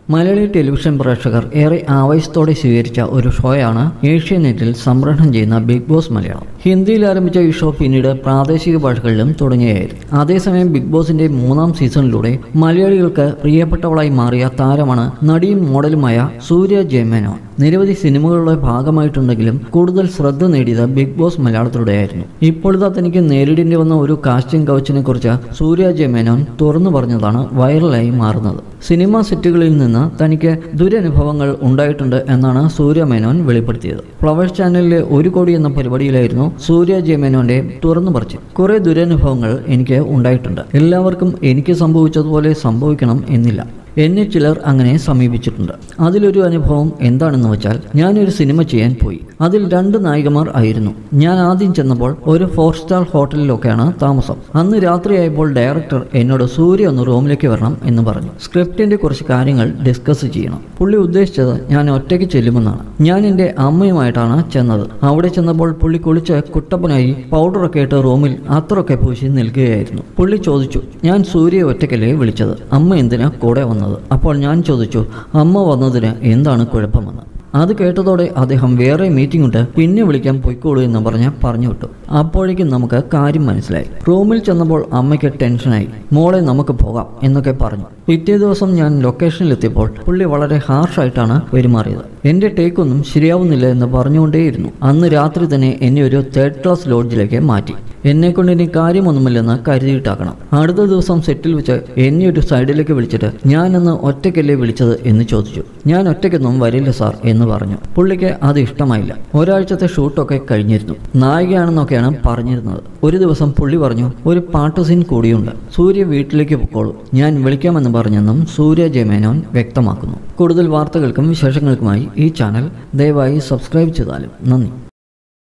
Malayali television പ്രേക്ഷകർ ഏറെ ആവേശത്തോടെ സ്വീകരിച്ച ഒരു ഷോയാണ് ഏഷ്യാനെറ്റിൽ സംപ്രേഷണം ചെയ്യുന്ന ബിഗ് ബോസ് മലയാളം ഹിന്ദിയിൽ ആരംഭിച്ച ഈ ഷോ പിന്നീട് പ്രാദേശിക ഭാഷകളിലും തുടങ്ങിയായിരുന്നു അതേസമയം ബിഗ് ബോസിന്റെ മൂന്നാം സീസണിലൂടെ മലയാളികൾക്ക് പ്രിയപ്പെട്ടവളായി മാറിയ താരമാണ് നടിയും മോഡലുമായ സൂര്യ ജയമേനോൻ നിരവധി സിനിമകളുടെ ഭാഗമായിട്ടുണ്ടെങ്കിലും കൂടുതൽ ശ്രദ്ധ നേടിയത് ബിഗ് ബോസ് മലയാളത്തിലൂടെയായിരുന്നു ഇപ്പോഴത്തെ തനിക്ക് നേരിടേണ്ടി വന്ന ഒരു കാസ്റ്റിംഗ് കൗച്ചിനെ കുറിച്ച് സൂര്യ ജയമേനോൻ തുറന്നു പറഞ്ഞതാണ് വൈറലായി മാറുന്നത് സിനിമാ സെറ്റുകളിൽ നിന്ന് തനിക്ക് ദുരനുഭവങ്ങൾ ഉണ്ടായിട്ടുണ്ട് എന്നാണ് സൂര്യ മേനോൻ വെളിപ്പെടുത്തിയത് ഫ്ലവേഴ്സ് ചാനലിലെ ഒരു കോടി എന്ന പരിപാടിയിലായിരുന്നു സൂര്യ ജെ മേനോന്റെ തുറന്നു പറച്ചിൽ കുറെ ദുരനുഭവങ്ങൾ എനിക്ക് ഉണ്ടായിട്ടുണ്ട് എല്ലാവർക്കും എനിക്ക് സംഭവിച്ചതുപോലെ സംഭവിക്കണം എന്നില്ല എന്നെ ചിലർ അങ്ങനെ സമീപിച്ചിട്ടുണ്ട് അതിലൊരു അനുഭവം എന്താണെന്ന് വെച്ചാൽ ഞാനൊരു സിനിമ ചെയ്യാൻ പോയി അതിൽ രണ്ട് നായികമാർ ആയിരുന്നു ഞാൻ ആദ്യം ചെന്നപ്പോൾ ഒരു ഫോർ സ്റ്റാർ ഹോട്ടലിലൊക്കെയാണ് താമസം അന്ന് രാത്രിയായപ്പോൾ ഡയറക്ടർ എന്നോട് സൂര്യ ഒന്ന് റൂമിലേക്ക് വരണം എന്ന് പറഞ്ഞു സ്ക്രിപ്റ്റിന്റെ കുറച്ച് കാര്യങ്ങൾ ഡിസ്കസ് ചെയ്യണം പുള്ളി ഉദ്ദേശിച്ചത് ഞാൻ ഒറ്റയ്ക്ക് ചെല്ലുമെന്നാണ് ഞാൻ എൻ്റെ അമ്മയുമായിട്ടാണ് ചെന്നത് അവിടെ ചെന്നപ്പോൾ പുള്ളി കുളിച്ച് കുട്ടപ്പനായി പൗഡറൊക്കെ ഇട്ട് റൂമിൽ അത്രയൊക്കെ പൂശി നിൽക്കുകയായിരുന്നു പുള്ളി ചോദിച്ചു ഞാൻ സൂര്യയെ ഒറ്റയ്ക്കല്ലേ വിളിച്ചത് അമ്മ എന്തിനാ കൂടെ വന്നത് അപ്പോൾ ഞാൻ ചോദിച്ചു അമ്മ വന്നതിന് എന്താണ് കുഴപ്പമെന്ന് അത് കേട്ടതോടെ അദ്ദേഹം വേറെ മീറ്റിംഗ് ഉണ്ട് പിന്നെ വിളിക്കാൻ പൊയ്ക്കോളൂ എന്ന് പറഞ്ഞ് പറഞ്ഞു വിട്ടു അപ്പോഴേക്കും നമുക്ക് കാര്യം മനസ്സിലായി റൂമിൽ ചെന്നപ്പോൾ അമ്മയ്ക്ക് ടെൻഷനായി മോളെ നമുക്ക് പോകാം എന്നൊക്കെ പറഞ്ഞു പിറ്റേ ദിവസം ഞാൻ ലൊക്കേഷനിലെത്തിയപ്പോൾ പുള്ളി വളരെ ഹാർഷായിട്ടാണ് പെരുമാറിയത് എൻ്റെ ടേക്കൊന്നും ശരിയാവുന്നില്ല എന്ന് പറഞ്ഞുകൊണ്ടേയിരുന്നു അന്ന് രാത്രി തന്നെ എന്നെ ഒരു തേർഡ് ക്ലാസ് ലോഡ്ജിലേക്ക് മാറ്റി എന്നെ കൊണ്ട് ഇനി കാര്യമൊന്നുമില്ലെന്ന് കരുതിയിട്ടാക്കണം അടുത്ത ദിവസം സെറ്റിൽ വെച്ച് എന്നെ ഒരു സൈഡിലേക്ക് വിളിച്ചിട്ട് ഞാനന്ന് ഒറ്റയ്ക്കല്ലേ വിളിച്ചത് എന്ന് ചോദിച്ചു ഞാൻ ഒറ്റയ്ക്കൊന്നും വരില്ല സാർ എന്ന് പറഞ്ഞു പുള്ളിക്ക് അത് ഇഷ്ടമായില്ല ഒരാഴ്ചത്തെ ഷൂട്ടൊക്കെ കഴിഞ്ഞിരുന്നു നായികയാണെന്നൊക്കെയാണ് പറഞ്ഞിരുന്നത് ഒരു ദിവസം പുള്ളി പറഞ്ഞു ഒരു പാട്ട് സീൻ കൂടിയുണ്ട് സൂര്യ വീട്ടിലേക്ക് പൊക്കോളൂ ഞാൻ വിളിക്കാമെന്ന് പറഞ്ഞെന്നും സൂര്യ ജയമേനോൻ വ്യക്തമാക്കുന്നു കൂടുതൽ വാർത്തകൾക്കും വിശേഷങ്ങൾക്കുമായി ഈ ചാനൽ ദയവായി സബ്സ്ക്രൈബ് ചെയ്താലും നന്ദി